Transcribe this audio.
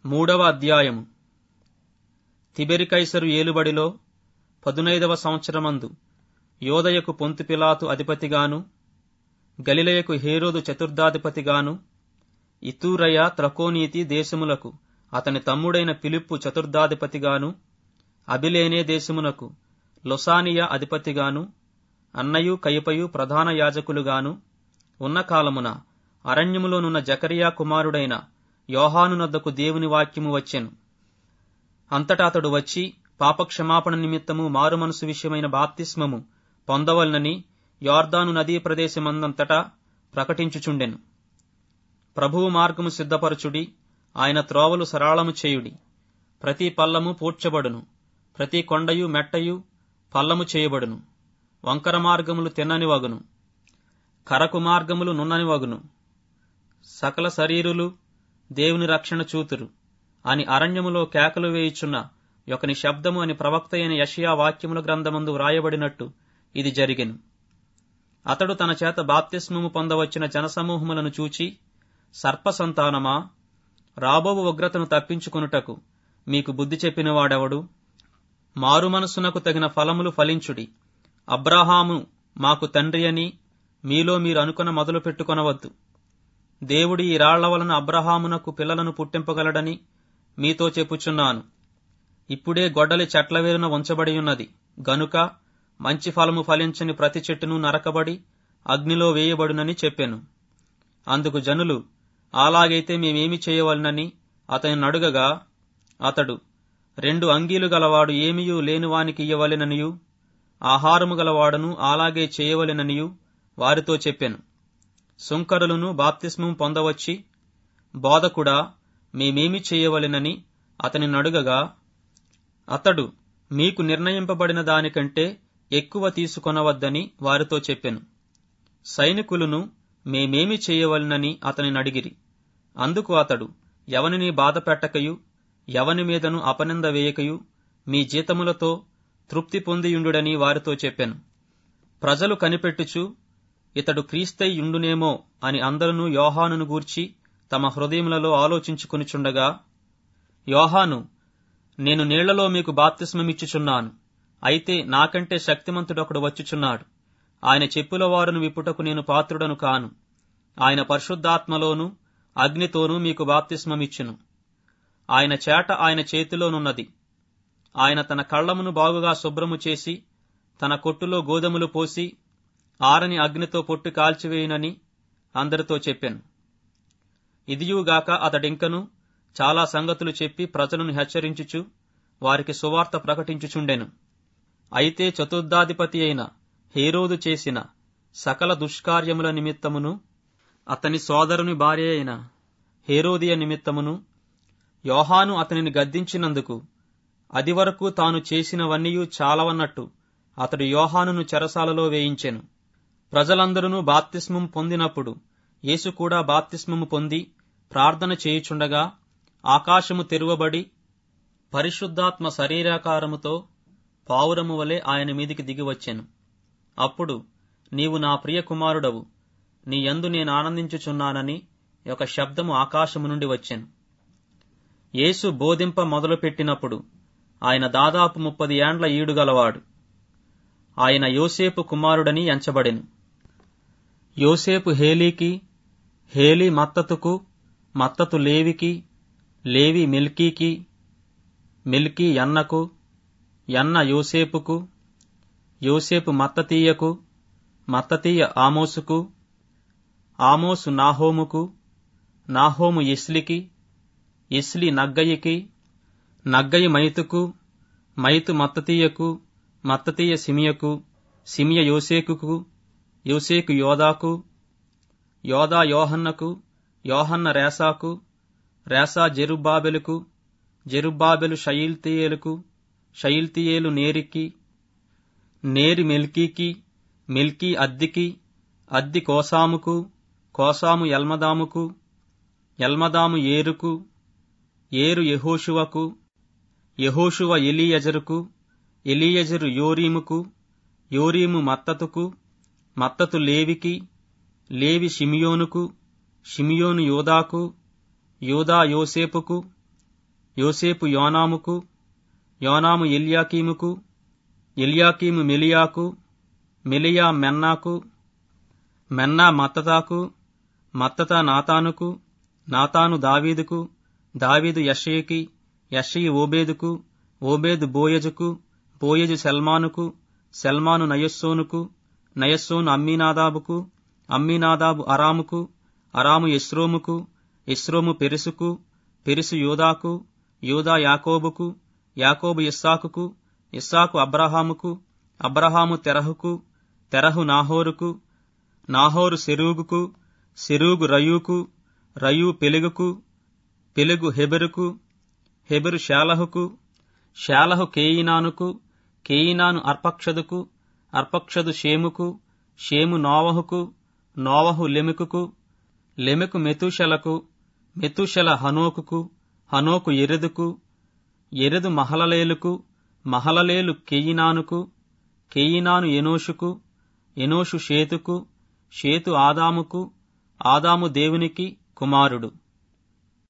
మూడవ అధ్యాయము తిబెరికైసరు ఏలుబడిలో పదునైదవ సంవత్సరమందు యోదయకు పొంతు పిలాతు అధిపతిగాను గలిలయకు హేరోదు చతుర్థాధిపతిగాను ఇతూరయ త్రకోనీతి దేశములకు అతని తమ్ముడైన పిలిప్పు చతుర్థాధిపతిగాను అబిలేనే దేశమునకు లొసానియా అధిపతిగాను అన్నయు కయపయు ప్రధాన యాజకులుగాను ఉన్న కాలమున అరణ్యములోనున్న జకరియా కుమారుడైన యోహానునద్దకు దేవుని వాక్యము వచ్చెను అంతటా అతడు వచ్చి పాపక్షమాపణ నిమిత్తము మారుమనసు విషయమైన బాప్తిస్మము పొందవలనని యార్దాను నదీ ప్రదేశమందంతటా ప్రకటించుచుండెను ప్రభువు మార్గము సిద్ధపరచుడి ఆయన త్రోవలు సరళము చేయుడి ప్రతి పల్లము పూడ్చబడును ప్రతి కొండయు మెట్టయు పల్లము చేయబడును వంకర మార్గములు తిన్నని వగును కరకు మార్గములు నున్నని వగును సకల శరీరులు దేవుని రక్షణ చూతురు అని అరణ్యములో కేకలు వేయుచున్న ఒకని శబ్దము అని ప్రవక్త అయిన యషయా వాక్యముల గ్రంథమందు వ్రాయబడినట్టు ఇది జరిగెను అతడు తన చేత బాప్తిస్మము పొందవచ్చిన జనసమూహములను చూచి సర్ప సంతానమా రాబోవు ఉగ్రతను తప్పించుకొనుటకు మీకు బుద్ధి చెప్పినవాడెవడు మారు మనస్సునకు తగిన ఫలములు ఫలించుడి అబ్రాహాము మాకు తండ్రి అని మీలో మీరు అనుకున మొదలు పెట్టుకొనవద్దు దేవుడి ఈ రాళ్ల వలన అబ్రహామునకు పిల్లలను పుట్టింపగలడని మీతో చెప్పుచున్నాను ఇప్పుడే గొడ్డలి చెట్ల వేరున ఉంచబడి ఉన్నది గనుక మంచి ఫలము ఫలించని ప్రతి చెట్టును నరకబడి అగ్నిలో వేయబడునని చెప్పాను అందుకు జనులు అలాగైతే మేమేమి చేయవలనని అతని నడుగగా అతడు రెండు అంగీలు గలవాడు ఏమియూ లేనివానికి ఇయ్యవలెననియు ఆహారము గలవాడును అలాగే చేయవలెననియు వారితో చెప్పాను సుంకరులను బాప్తిస్మం పొందవచ్చి బోధకుడా మేమేమి చేయవలెనని అతని నడుగగా అతడు మీకు నిర్ణయింపబడిన దానికంటే ఎక్కువ తీసుకొనవద్దని వారితో చెప్పెను సైనికులను మేమేమి చేయవలనని అతని నడిగిరి అందుకు అతడు ఎవనిని బాధ పెట్టకయు ఎవని మీదను అపనింద వేయకయు మీ జీతములతో తృప్తి పొందియుండుడని వారితో చెప్పెను ప్రజలు కనిపెట్టుచు ఇతడు క్రీస్తై యుండునేమో అని అందరూ యోహానును గూర్చి తమ హృదయములలో ఆలోచించుకొనిచుండగా యోహాను నేను నీళ్లలో మీకు బాప్తిస్మమిచ్చుచున్నాను అయితే నాకంటే శక్తిమంతుడొకడు వచ్చుచున్నాడు ఆయన చెప్పుల వారును విప్పుటకు నేను పాత్రుడను కాను ఆయన పరిశుద్ధాత్మలోను అగ్నితోనూ మీకు బాప్తిస్మమిచ్చును ఆయన చేట ఆయన చేతిలోనున్నది ఆయన తన కళ్లమును బాగుగా శుభ్రము చేసి తన కొట్టులో గోధుమలు పోసి ఆరని అగ్నితో పొట్టు కాల్చివేయునని అందరితో చెప్పాను ఇదియుగాక అతడింకను చాలా సంగతులు చెప్పి ప్రజలను హెచ్చరించుచు వారికి సువార్త ప్రకటించుచుండెను అయితే చతుర్థాధిపతి అయిన హేరోదు చేసిన సకల దుష్కార్యముల నిమిత్తమును అతని సోదరుని భార్య అయిన హేరోదియ నిమిత్తమును యోహాను అతనిని గద్దించినందుకు అది వరకు తాను చేసినవన్నీయూ చాలవన్నట్టు అతడు యోహానును చెరసాలలో వేయించెను ప్రజలందరూ బాప్తిస్మం పొందినప్పుడు యేసు కూడా బాప్తిస్మము పొంది ప్రార్థన చేయుచుండగా ఆకాశము తెరువబడి పరిశుద్ధాత్మ శరీరాకారముతో పావురము వలె ఆయన మీదికి దిగివచ్చెను అప్పుడు నీవు నా ప్రియ కుమారుడవు నీ యందు నేను ఆనందించుచున్నానని ఒక శబ్దము ఆకాశము నుండి వచ్చెను యేసు బోధింప మొదలుపెట్టినప్పుడు ఆయన దాదాపు ముప్పది ఏండ్ల ఈడుగలవాడు ఆయన యోసేపు కుమారుడని ఎంచబడెను యోసేపు హేలీకి హేలీ మత్తతుకు మత్తతు లేవికి లేవి మిల్కీకి మిల్కీ యన్నకు యన్న యోసేపుకు యోసేపు మత్తతీయకు మత్తతీయ ఆమోసుకు ఆమోసు నాహోముకు నాహోము ఇస్లికి ఇస్లి నగ్గయికి నగ్గయి మైతుకు మైతు మత్తతీయకు మత్తతీయ సిమియకు సిమియ యోసేకుకు యోసేకు యోదాకు యోదా యోహన్నకు యోహన్న రేసాకు రేసా జెరుబ్బాబెలుకు జెరుబ్బాబెలు షయిల్తీయేలుకు షయిల్తీయేలు నేరికి నేరి మెల్కీకి మెల్కీ అద్దికి అద్ది కోసాముకు కోసాము ఎల్మదాముకు ఎల్మదాము ఏరుకు ఏరు యహోషువకు యహోషువ ఎలీయజరుకు ఎలీయజరు యోరీముకు యోరీము మత్తతుకు మత్తతు లేవికి లేవి షిమియోనుకు షిమియోను యోదాకు యోదా యోసేపుకు యోసేపు యోనాముకు యోనాము ఎల్యాకీముకు ఎల్యాకీము మెలియాకు మెలియా మెన్నాకు మెన్నా మత్తతాకు మత్తత నాతానుకు నాతాను దావీదుకు దావీదు యషయికి యషయి ఓబేదుకు ఓబేదు బోయజుకు బోయజు సల్మానుకు సల్మాను నయస్సోనుకు నయస్సోను అమ్మీనాదాబుకు అమ్మీనాదాబు అరాముకు అరాము ఎస్రోముకు ఎస్రోము పెరుసుకు పెరుసు యోదాకు యోదా యాకోబుకు యాకోబు ఇస్సాకుకు ఇస్సాకు అబ్రహాముకు అబ్రహాము తెరహుకు తెరహు నాహోరుకు నాహోరు సెరూగుకు సెరూగు రయూకు రయూ పెలుగుకు పెలుగు హెబెరుకు హెబెరు శాలహుకు శాలహు కేయినానుకు కేయినాను అర్పక్షదుకు అర్పక్షదు షేముకు షేము నోవహుకు నోవహు లెమెకుకు లెమెకు మెతుషలకు మెతుషల హనోకుకు హనోకు ఎరెదుకు ఎరెదు మహలలేలుకు మహలలేలు కెయినానుకు కెయినాను ఎనోషుకు ఎనోషు షేతుకు షేతు ఆదాముకు ఆదాము దేవునికి కుమారుడు